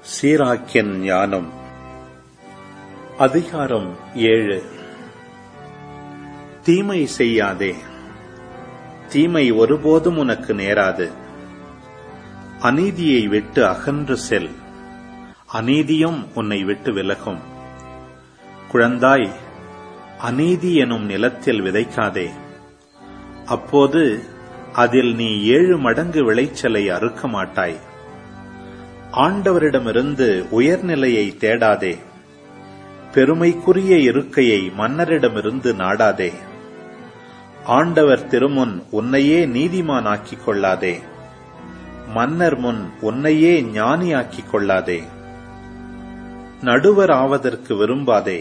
சீராக்கியன் ஞானம் அதிகாரம் ஏழு தீமை செய்யாதே தீமை ஒருபோதும் உனக்கு நேராது அநீதியை விட்டு அகன்று செல் அநீதியும் உன்னை விட்டு விலகும் குழந்தாய் அநீதி எனும் நிலத்தில் விதைக்காதே அப்போது அதில் நீ ஏழு மடங்கு விளைச்சலை அறுக்க மாட்டாய் ஆண்டவரிடமிருந்து உயர்நிலையை தேடாதே பெருமைக்குரிய இருக்கையை மன்னரிடமிருந்து நாடாதே ஆண்டவர் திருமுன் உன்னையே நீதிமானாக்கிக் கொள்ளாதே மன்னர் முன் உன்னையே ஞானியாக்கிக் கொள்ளாதே நடுவர் ஆவதற்கு விரும்பாதே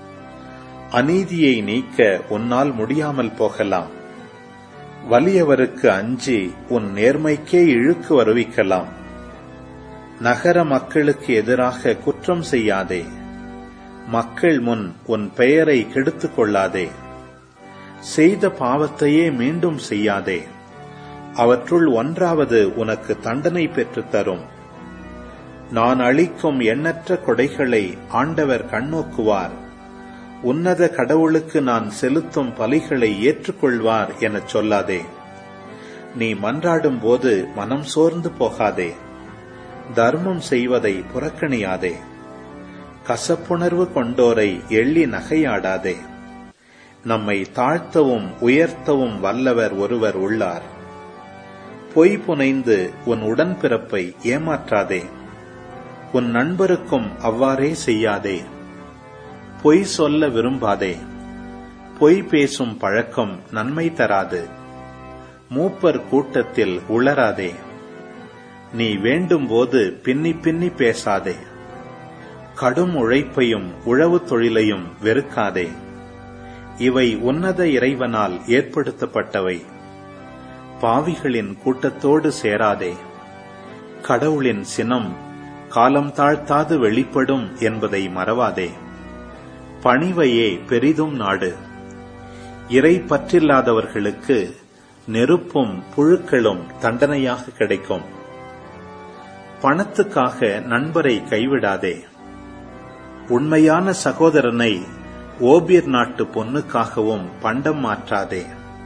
அநீதியை நீக்க உன்னால் முடியாமல் போகலாம் வலியவருக்கு அஞ்சி உன் நேர்மைக்கே இழுக்கு வருவிக்கலாம் நகர மக்களுக்கு எதிராக குற்றம் செய்யாதே மக்கள் முன் உன் பெயரை கெடுத்துக் கொள்ளாதே செய்த பாவத்தையே மீண்டும் செய்யாதே அவற்றுள் ஒன்றாவது உனக்கு தண்டனை பெற்றுத் தரும் நான் அளிக்கும் எண்ணற்ற கொடைகளை ஆண்டவர் கண்ணோக்குவார் உன்னத கடவுளுக்கு நான் செலுத்தும் பலிகளை ஏற்றுக்கொள்வார் எனச் சொல்லாதே நீ மன்றாடும் போது மனம் சோர்ந்து போகாதே தர்மம் செய்வதை புறக்கணியாதே கசப்புணர்வு கொண்டோரை எள்ளி நகையாடாதே நம்மை தாழ்த்தவும் உயர்த்தவும் வல்லவர் ஒருவர் உள்ளார் பொய் புனைந்து உன் உடன்பிறப்பை ஏமாற்றாதே உன் நண்பருக்கும் அவ்வாறே செய்யாதே பொய் சொல்ல விரும்பாதே பொய் பேசும் பழக்கம் நன்மை தராது மூப்பர் கூட்டத்தில் உளராதே நீ வேண்டும்போது பின்னி பின்னி பேசாதே கடும் உழைப்பையும் உழவு தொழிலையும் வெறுக்காதே இவை உன்னத இறைவனால் ஏற்படுத்தப்பட்டவை பாவிகளின் கூட்டத்தோடு சேராதே கடவுளின் சினம் காலம் தாழ்த்தாது வெளிப்படும் என்பதை மறவாதே பணிவையே பெரிதும் நாடு இறை பற்றில்லாதவர்களுக்கு நெருப்பும் புழுக்களும் தண்டனையாக கிடைக்கும் பணத்துக்காக நண்பரை கைவிடாதே உண்மையான சகோதரனை ஓபியர் நாட்டு பொன்னுக்காகவும் பண்டம் மாற்றாதே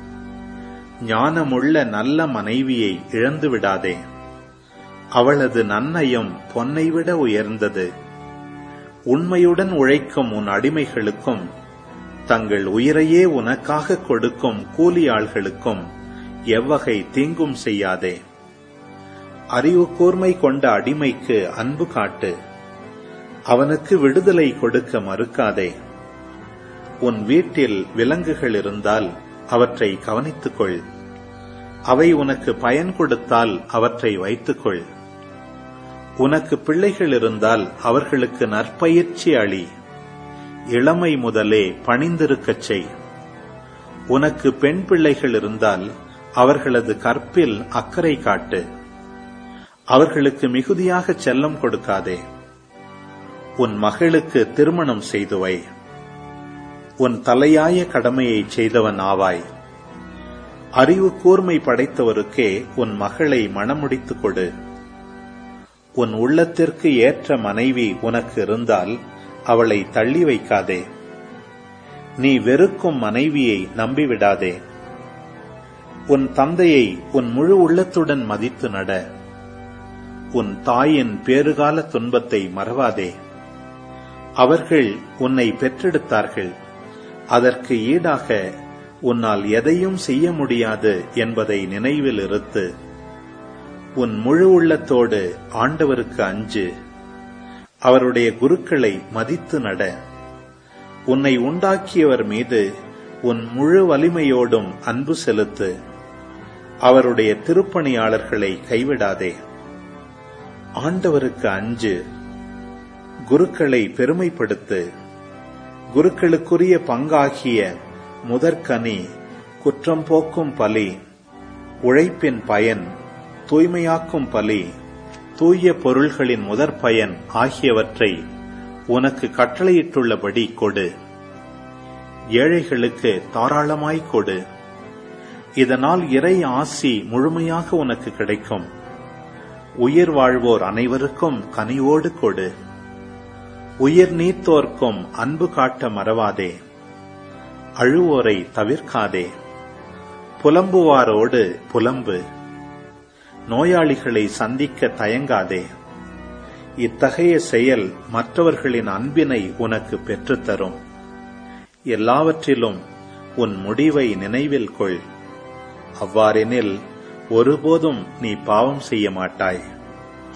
ஞானமுள்ள நல்ல மனைவியை இழந்து விடாதே அவளது நன்னயம் பொன்னை விட உயர்ந்தது உண்மையுடன் உழைக்கும் உன் அடிமைகளுக்கும் தங்கள் உயிரையே உனக்காக கொடுக்கும் கூலி ஆள்களுக்கும் எவ்வகை தீங்கும் செய்யாதே அறிவு கூர்மை கொண்ட அடிமைக்கு அன்பு காட்டு அவனுக்கு விடுதலை கொடுக்க மறுக்காதே உன் வீட்டில் விலங்குகள் இருந்தால் அவற்றை கவனித்துக்கொள் அவை உனக்கு பயன் கொடுத்தால் அவற்றை வைத்துக்கொள் உனக்கு பிள்ளைகள் இருந்தால் அவர்களுக்கு நற்பயிற்சி அளி இளமை முதலே பணிந்திருக்கச் செய் உனக்கு பெண் பிள்ளைகள் இருந்தால் அவர்களது கற்பில் அக்கறை காட்டு அவர்களுக்கு மிகுதியாக செல்லம் கொடுக்காதே உன் மகளுக்கு திருமணம் செய்துவை உன் தலையாய கடமையை செய்தவன் ஆவாய் அறிவு கூர்மை படைத்தவருக்கே உன் மகளை மணமுடித்துக் கொடு உன் உள்ளத்திற்கு ஏற்ற மனைவி உனக்கு இருந்தால் அவளை தள்ளி வைக்காதே நீ வெறுக்கும் மனைவியை நம்பிவிடாதே உன் தந்தையை உன் முழு உள்ளத்துடன் மதித்து நட உன் தாயின் பேறுகால துன்பத்தை மறவாதே அவர்கள் உன்னை பெற்றெடுத்தார்கள் அதற்கு ஈடாக உன்னால் எதையும் செய்ய முடியாது என்பதை நினைவில் இருத்து உன் முழு உள்ளத்தோடு ஆண்டவருக்கு அஞ்சு அவருடைய குருக்களை மதித்து நட உன்னை உண்டாக்கியவர் மீது உன் முழு வலிமையோடும் அன்பு செலுத்து அவருடைய திருப்பணியாளர்களை கைவிடாதே ஆண்டவருக்கு அஞ்சு குருக்களை பெருமைப்படுத்து குருக்களுக்குரிய பங்காகிய முதற்கனி குற்றம் போக்கும் பலி உழைப்பின் பயன் தூய்மையாக்கும் பலி தூய பொருள்களின் முதற் பயன் ஆகியவற்றை உனக்கு கட்டளையிட்டுள்ளபடி கொடு ஏழைகளுக்கு தாராளமாய் கொடு இதனால் இறை ஆசி முழுமையாக உனக்கு கிடைக்கும் உயிர் வாழ்வோர் அனைவருக்கும் கனிவோடு கொடு உயிர் நீத்தோர்க்கும் அன்பு காட்ட மறவாதே அழுவோரை தவிர்க்காதே புலம்புவாரோடு புலம்பு நோயாளிகளை சந்திக்க தயங்காதே இத்தகைய செயல் மற்றவர்களின் அன்பினை உனக்கு பெற்றுத்தரும் எல்லாவற்றிலும் உன் முடிவை நினைவில் கொள் அவ்வாறெனில் ஒருபோதும் நீ பாவம் செய்ய மாட்டாய்